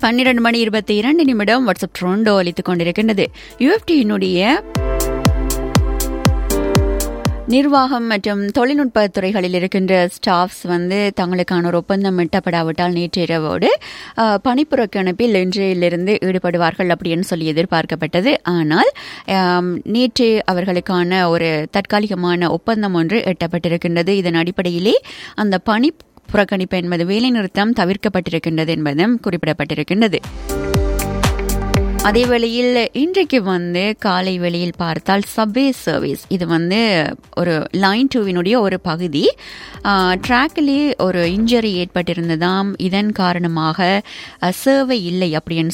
பன்னிரண்டு மணி இருபத்தி இரண்டு நிமிடம் வாட்ஸ்அப் ட்ரோண்டோ அளித்துக் கொண்டிருக்கின்றது யுஎஃப்டியினுடைய நிர்வாகம் மற்றும் தொழில்நுட்ப துறைகளில் இருக்கின்ற ஸ்டாஃப்ஸ் வந்து தங்களுக்கான ஒரு ஒப்பந்தம் எட்டப்படாவிட்டால் நேற்று இரவோடு அஹ், பணிப்புறக்கணிப்பில் இன்றையிலிருந்து ஈடுபடுவார்கள் அப்படின்னு சொல்லி எதிர்பார்க்கப்பட்டது ஆனால் ஆம், நேற்று அவர்களுக்கான ஒரு தற்காலிகமான ஒப்பந்தம் ஒன்று எட்டப்பட்டிருக்கின்றது இதன் அடிப்படையிலே அந்த பணி புறக்கணிப்பு என்பது வேலைநிறுத்தம் தவிர்க்கப்பட்டிருக்கின்றது என்பதும் குறிப்பிடப்பட்டிருக்கின்றது அதே வேளையில் இன்றைக்கு வந்து காலை வேளையில் பார்த்தால் சப்வே சர்வீஸ் இது வந்து ஒரு லைன் டூவினுடைய ஒரு பகுதி ட்ராக்கிலே ஒரு இன்ஜரி ஏற்பட்டிருந்ததாம் இதன் காரணமாக சேவை இல்லை அப்படின்னு